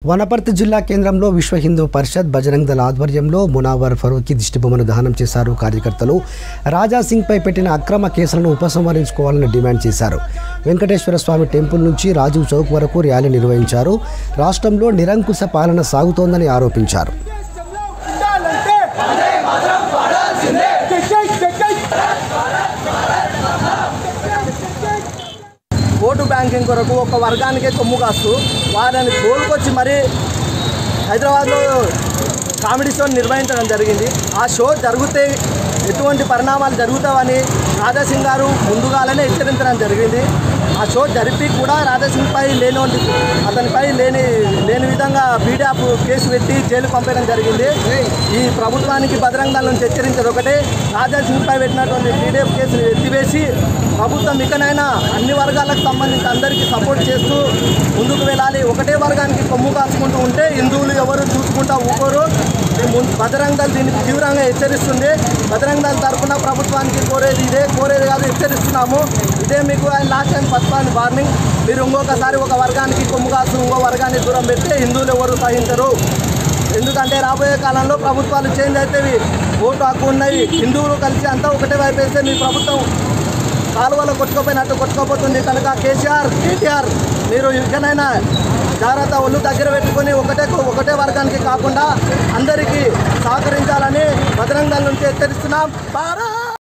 వనపర్తి జిల్లా కేంద్రంలో విశ్వ హిందూ పరిషత్ బజరంగ్ దళ ఆధ్వర్యంలో మునావర్ ఫరూకీ దిష్టిబొమ్మను దహనం చేశారు కార్యకర్తలు రాజా సింగ్పై పెట్టిన అక్రమ కేసులను ఉపసంహరించుకోవాలని డిమాండ్ చేశారు వెంకటేశ్వర స్వామి టెంపుల్ నుంచి రాజీవ్ చౌక్ వరకు ర్యాలీ నిర్వహించారు రాష్ట్రంలో నిరంకుశ పాలన సాగుతోందని ఆరోపించారు ఓటు బ్యాంకింగ్ కొరకు ఒక వర్గానికే కొమ్ము కాస్తూ వారిని తోలుకొచ్చి మరీ హైదరాబాద్లో కామెడీ షో నిర్వహించడం జరిగింది ఆ షో జరిగితే ఎటువంటి పరిణామాలు జరుగుతావని రాధాసింగ్ గారు ముందుగానే హెచ్చరించడం జరిగింది ఆ షో జరిపి కూడా రాధాసింగ్పై లేని అతనిపై లేని లేని విధంగా బీడాప్ కేసు పెట్టి జైలు పంపడం జరిగింది ఈ ప్రభుత్వానికి బజరంగ దళం నుంచి హెచ్చరించేది ఒకటే రాధాసింగ్పై పెట్టినటువంటి బీడాప్ కేసును ఎత్తివేసి ప్రభుత్వం ఇకనైనా అన్ని వర్గాలకు సంబంధించి అందరికీ సపోర్ట్ చేస్తూ ముందుకు వెళ్ళాలి ఒకటే వర్గానికి కొమ్ము కాచుకుంటూ ఉంటే హిందువులు ఎవరు చూసుకుంటా ఊకోరు ఈ ముం- బజరంగ దళ్ దీన్ని తీవ్రంగా హెచ్చరిస్తుంది బజరంగ దళ్ తరఫున ప్రభుత్వానికి కోరేది ఇదే కోరేది కాదు హెచ్చరిస్తున్నాము ఇదే మీకు ఆయన last time first one warning మీరు ఇంకొకసారి ఒక వర్గానికి కొమ్ము కాసు ఇంకో వర్గాన్ని దూరం పెడితే హిందువులు ఎవరు సహించరు ఎందుకంటే రాబోయే కాలంలో ప్రభుత్వాలు చేంజ్ అవుతాయి ఓటు హక్కు ఉన్నవి హిందువులు కలిసి అంతా ఒకటే వైపు వేస్తే మీ ప్రభుత్వం కాలువలో కొట్టుకోపోయినట్టు కొట్టుకోపోతుంది కనుక కేసీఆర్ కేటీఆర్ మీరు ఇకనైనా జాగ్రత్త ఒళ్ళు దగ్గర పెట్టుకొని ఒకటే ఒకటే వర్గానికి కాకుండా అందరికీ సహకరించాలని బజరంగ దళ నుంచి హెచ్చరిస్తున్నాం భారత్